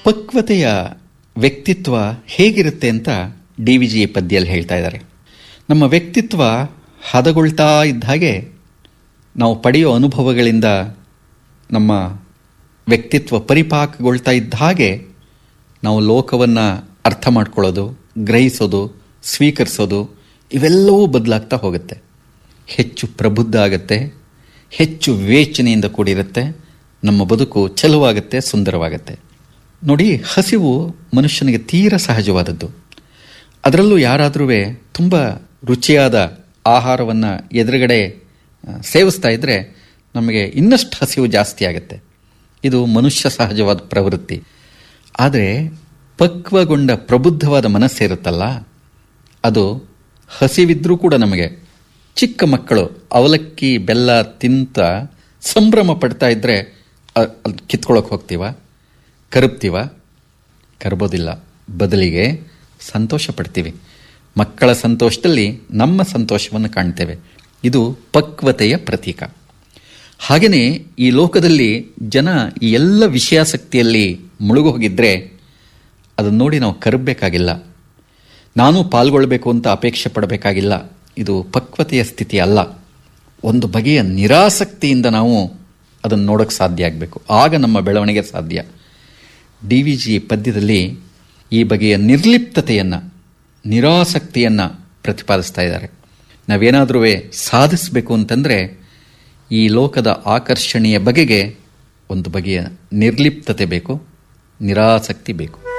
ಪಕ್ವತೆಯ ವ್ಯಕ್ತಿತ್ವ ಹೇಗಿರುತ್ತೆ ಅಂತ ಡಿ ವಿ ಜಿ ಪದ್ಯಲ್ಲಿ ಹೇಳ್ತಾ ಇದ್ದಾರೆ ನಮ್ಮ ವ್ಯಕ್ತಿತ್ವ ಹದಗೊಳ್ತಾ ಇದ್ದ ಹಾಗೆ ನಾವು ಪಡೆಯೋ ಅನುಭವಗಳಿಂದ ನಮ್ಮ ವ್ಯಕ್ತಿತ್ವ ಪರಿಪಾಕಗೊಳ್ತಾ ಇದ್ದ ಹಾಗೆ ನಾವು ಲೋಕವನ್ನು ಅರ್ಥ ಮಾಡ್ಕೊಳ್ಳೋದು ಗ್ರಹಿಸೋದು ಸ್ವೀಕರಿಸೋದು ಇವೆಲ್ಲವೂ ಬದಲಾಗ್ತಾ ಹೋಗುತ್ತೆ ಹೆಚ್ಚು ಪ್ರಬುದ್ಧ ಆಗುತ್ತೆ ಹೆಚ್ಚು ವಿವೇಚನೆಯಿಂದ ಕೂಡಿರುತ್ತೆ ನಮ್ಮ ಬದುಕು ಚಲುವಾಗುತ್ತೆ ಸುಂದರವಾಗುತ್ತೆ ನೋಡಿ ಹಸಿವು ಮನುಷ್ಯನಿಗೆ ತೀರ ಸಹಜವಾದದ್ದು ಅದರಲ್ಲೂ ಯಾರಾದರೂ ತುಂಬ ರುಚಿಯಾದ ಆಹಾರವನ್ನು ಎದುರುಗಡೆ ಆ, ಸೇವಿಸ್ತಾ ಇದ್ದರೆ ನಮಗೆ ಇನ್ನಷ್ಟು ಹಸಿವು ಜಾಸ್ತಿ ಆಗುತ್ತೆ ಇದು ಮನುಷ್ಯ ಸಹಜವಾದ ಪ್ರವೃತ್ತಿ ಆದರೆ ಪಕ್ವಗೊಂಡ ಪ್ರಬುದ್ಧವಾದ ಮನಸ್ಸಿರುತ್ತಲ್ಲ ಅದು ಹಸಿವಿದ್ರೂ ಕೂಡ ನಮಗೆ ಚಿಕ್ಕ ಮಕ್ಕಳು ಅವಲಕ್ಕಿ ಬೆಲ್ಲ ತಿಂತ ಸಂಭ್ರಮ ಪಡ್ತಾ ಇದ್ದರೆ ಅಲ್ಲಿ ಕಿತ್ಕೊಳ್ಳೋಕೆ ಹೋಗ್ತೀವ ಕರಬ್ತೀವ ಕರಬೋದಿಲ್ಲ ಬದಲಿಗೆ ಸಂತೋಷ ಪಡ್ತೀವಿ ಮಕ್ಕಳ ಸಂತೋಷದಲ್ಲಿ ನಮ್ಮ ಸಂತೋಷವನ್ನು ಕಾಣ್ತೇವೆ ಇದು ಪಕ್ವತೆಯ ಪ್ರತೀಕ ಹಾಗೆಯೇ ಈ ಲೋಕದಲ್ಲಿ ಜನ ಈ ಎಲ್ಲ ವಿಷಯಾಸಕ್ತಿಯಲ್ಲಿ ಮುಳುಗೋಗಿದ್ರೆ ಅದನ್ನು ನೋಡಿ ನಾವು ಕರಬೇಕಾಗಿಲ್ಲ ನಾನು ಪಾಲ್ಗೊಳ್ಬೇಕು ಅಂತ ಅಪೇಕ್ಷೆ ಪಡಬೇಕಾಗಿಲ್ಲ ಇದು ಪಕ್ವತೆಯ ಸ್ಥಿತಿ ಅಲ್ಲ ಒಂದು ಬಗೆಯ ನಿರಾಸಕ್ತಿಯಿಂದ ನಾವು ಅದನ್ನು ನೋಡೋಕ್ಕೆ ಸಾಧ್ಯ ಆಗಬೇಕು ಆಗ ನಮ್ಮ ಬೆಳವಣಿಗೆ ಸಾಧ್ಯ ಡಿ ವಿ ಜಿ ಪದ್ಯದಲ್ಲಿ ಈ ಬಗೆಯ ನಿರ್ಲಿಪ್ತತೆಯನ್ನು ನಿರಾಸಕ್ತಿಯನ್ನು ಪ್ರತಿಪಾದಿಸ್ತಾ ಇದ್ದಾರೆ ನಾವೇನಾದರೂ ಸಾಧಿಸಬೇಕು ಅಂತಂದರೆ ಈ ಲೋಕದ ಆಕರ್ಷಣೆಯ ಬಗೆಗೆ ಒಂದು ಬಗೆಯ ನಿರ್ಲಿಪ್ತತೆ ಬೇಕು ನಿರಾಸಕ್ತಿ ಬೇಕು